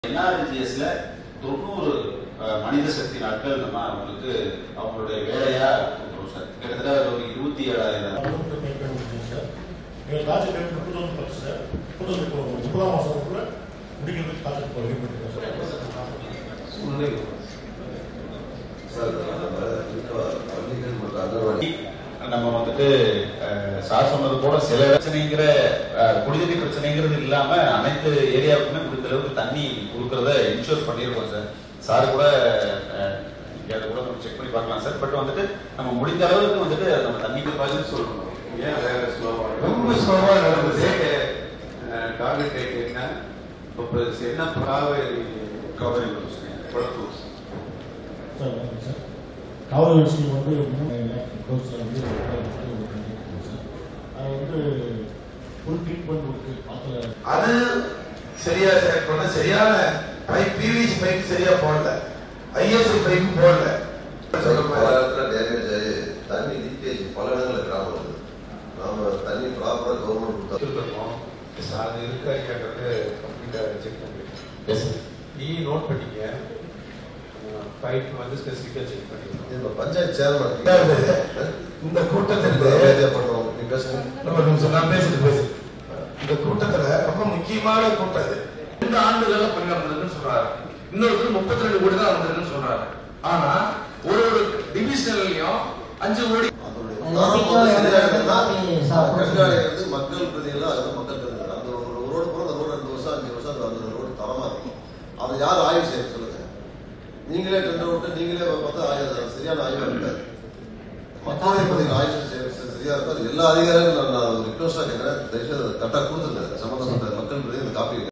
என்ஆர்ஜிஎஸ்ல தொண்ணூறு அஹ், மனித சக்தி நாட்கள் நம்ம அவங்களுக்கு அவங்களுடைய வேலையா கொடுக்குறோம் சார் கிட்டத்தட்ட ஒரு இருபத்தி ஏழாயிரம் எங்கள் ப்ராஜெக்ட் வந்து முப்பத்தொன்று பத்து சார் முப்பத்தொன்று இப்போ முப்பதாம் மாதத்துக்குள்ள முடிக்கிறதுக்கு ப்ராஜெக்ட் இப்போ ரெடி பண்ணிருக்கோம் சார் சார் நம்ம இப்போ பள்ளிகள் மற்றும் அங்கன்வாடி நம்ம வந்துட்டு அஹ், சார் சொன்னது போல சில பிரச்சனைங்கிற அஹ், குடிநீர் பிரச்சனைங்கிறது இல்லாம அனைத்து ஏரியாவுக்குமே முடிந்த அளவுக்கு தண்ணி கொடுக்கறத இன்ஷூர் பண்ணிருக்கோம் சார் சார் கூட அஹ், நீங்க அதை கூட செக் பண்ணி பார்க்கலாம் சார் பட் வந்துட்டு நம்ம முடிந்த அளவுக்கு வந்துட்டு நம்ம தண்ணிக்கு பதில் சொல்லணும் ஏன் வேற ஸ்லோவா ரொம்ப ஸ்லோவா நடந்தது டார்கெட் ரேட் என்ன இப்போ என்ன காவேரி காவிரி குளத்தூர் சார் வணக்கம் சார் காவல் ஸ்கீம் வந்து மூணு லேக் கோர்ஸில் வந்து பண்ணியிருக்கோம் சார் அது வந்து ஃபுல் ட்ரீட்மெண்ட் கொடுத்து பார்க்கல அது சரியா செலக்ட் பண்ண சரியான பைப் பிவிசி பைப் சரியா போடல ஐஎஸ்ஐ பைப் போடல சொல்ற பல மாதிரி இடத்துல டேமேஜ் ஆகி தண்ணி லீக்கேஜ் பல இடங்களில் கிராமம் இருக்குது நாம தண்ணி ப்ராப்பராக கவர்மெண்ட் கொடுத்தா இருக்கோம் அது இருக்கா கேட்டது கம்ப்ளீட்டாக செக் பண்ணிருக்கோம் எஸ் நீ நோட் பண்ணிக்க பைப் வந்து ஸ்பெசிஃபிக்காக செக் பண்ணிருக்கோம் இந்த பஞ்சாயத்து சேர்மன் அதாவது, இந்த கூட்டத்திற்கு பண்ணுவோம் நீ பேசுங்க ஒரு நிமிஷம் நான் பேசிட்டு பேசு இந்த கூட்டத்துல ரொம்ப முக்கியமான கூட்டம் இது ரெண்டு ஆண்டுகள்ல பணி வந்திருக்குன்னு சொல்றாரு இன்னொருத்தர் முப்பத்தி ரெண்டு கோடி தான் வந்திருக்குன்னு சொல்றாரு ஆனா ஒரு ஒரு டிவிஷனல்லையும் அஞ்சு கோடி அதோடைய அது தரம் வரைக்கும் வந்து சரியா எனக்கு இருக்குன்னா, காப்பி சாப்பிட கண்காணிக்கிறது மக்கள் பிரதிகள் அது மக்கள் பிரதிகள் அந்த ஒரு ஒரு ரோடு போகிற அந்த ரோடு ரெண்டு வருஷம் அஞ்சு வருஷம் அந்த அந்த ரோடு தரமா இருக்கும் அதை யார் ஆய்வு செய்ய சொல்லுங்க நீங்களே டெண்டர் விட்டு நீங்களே பார்த்தா ஆய்வு சரியான ஆய்வு இருக்காது மக்களுடைய பிரதிகள் ஆய்வு செய்ய சரியா இருக்கும் அது எல்லா அதிகாரிகளும் நான் நான் ரிக்வஸ்டா கேட்கறேன் தயவுசெய்து கரெக்டாக கொடுத்துருங்க சம்பந்தப்பட்ட மக்கள் பிரதிகள் காப்பி